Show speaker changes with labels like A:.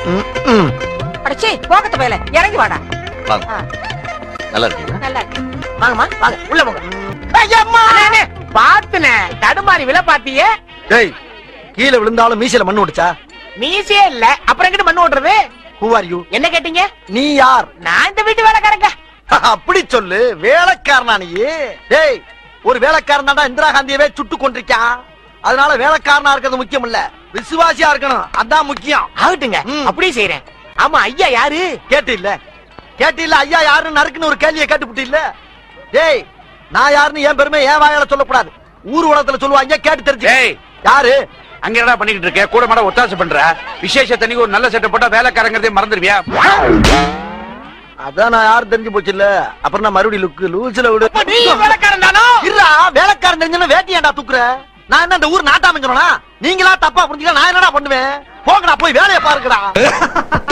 A: ம், ம்.
B: அடச்சி போகத்து போயல இறங்கி வாடா
A: வாங்க
B: ஆ,
A: நல்லா இருக்கீங்களா
B: நல்லா இருக்கு.
C: வாங்கம்மா வாங்க உள்ள போங்க அண்ணே, பாத்துனே தடுமாறி விழ பாத்தியே
A: டேய் கீழே விழுந்தாலும் மீசையில மண்ணு ஓடிச்சா
C: மீசே இல்ல அப்புறம் எங்கிட்ட மண்ணு ஓட்டுறது
A: ஹூ ஆர் யூ
C: என்ன கேட்டீங்க
A: நீ யார்
C: நான் இந்த வீட்டு வேலைக்காரங்க
A: அப்படி சொல்லு வேலைக்காரனா நீ டேய் ஒரு வேலைக்காரன் தான்டா இந்திரா காந்தியவே சுட்டு கொண்டிருக்கான் அதனால வேலைக்காரனா இருக்கிறது முக்கியம் இல்ல விசுவாசியா இருக்கணும் அதான் முக்கியம்
C: ஆகட்டுங்க
A: ம்.
C: அப்படியே செய்யறேன் ஆமா ஐயா யாரு
A: கேட்டு இல்ல கேட்டு இல்ல ஐயா யாருன்னு நறுக்குன்னு ஒரு கேள்வியை கேட்டுப்புட்டு இல்ல டேய் நான் யாருன்னு என் பெருமை என் வாயால சொல்லக்கூடாது ஊர் உலகத்துல சொல்லுவாங்க கேட்டு தெரிஞ்சு
D: டேய்
A: யாரு
D: அங்க என்னடா பண்ணிட்டு இருக்க கூட மாட ஒத்தாசை பண்ற விசேஷத்தன்னைக்கு ஒரு நல்ல செட்டப் போட்டா வேலைக்காரங்கிறதே மறந்துடுவியா
A: அதான் நான் யாரும் தெரிஞ்சு போச்சு இல்ல அப்புறம் நான் மறுபடியும் லுக்கு லூசில விடு
C: அப்ப நீ வேலைக்காரன் தானோ
A: இருடா வேலைக்காரன் தெரிஞ்சா வேட்டி ஏன்டா தூக்குற நான் என்ன இந்த ஊர் நாட்டாம சொன்னா நீங்களா தப்பா புரிஞ்சுக்க நான் என்னடா பண்ணுவேன் போங்கடா போய் வேலையை பாருங்கடா